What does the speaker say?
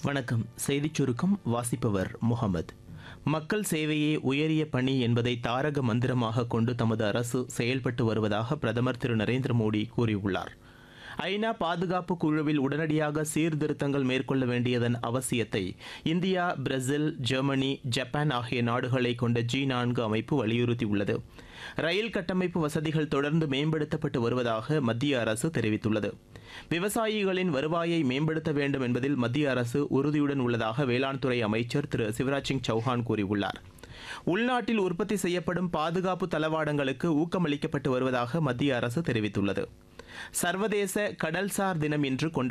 வணக்கம் செய்திச் சுருக்கம் வாசிப்பவர் முகமது மக்கள் சேவையே உயரிய பணி என்பதை தாரக மந்திரமாக கொண்டு தமது அரசு செயல்பட்டு வருவதாக பிரதமர் திரு நரேந்திர மோடி கூறியுள்ளார் ஐநா பாதுகாப்பு குழுவில் உடனடியாக சீர்திருத்தங்கள் மேற்கொள்ள வேண்டியதன் அவசியத்தை இந்தியா பிரேசில் ஜெர்மனி ஜப்பான் ஆகிய நாடுகளை கொண்ட ஜி நான்கு அமைப்பு வலியுறுத்தியுள்ளது ரயில் கட்டமைப்பு வசதிகள் தொடர்ந்து மேம்படுத்தப்பட்டு வருவதாக மத்திய அரசு தெரிவித்துள்ளது விவசாயிகளின் வருவாயை மேம்படுத்த வேண்டும் என்பதில் மத்திய அரசு உறுதியுடன் உள்ளதாக வேளாண் துறை அமைச்சர் திரு சிவராஜ் சிங் சௌஹான் கூறியுள்ளார் உள்நாட்டில் உற்பத்தி செய்யப்படும் பாதுகாப்பு தளவாடங்களுக்கு ஊக்கமளிக்கப்பட்டு வருவதாக மத்திய அரசு தெரிவித்துள்ளது சர்வதேச கடல்சார் தினம் இன்று கொண்டாடப்படுகிறது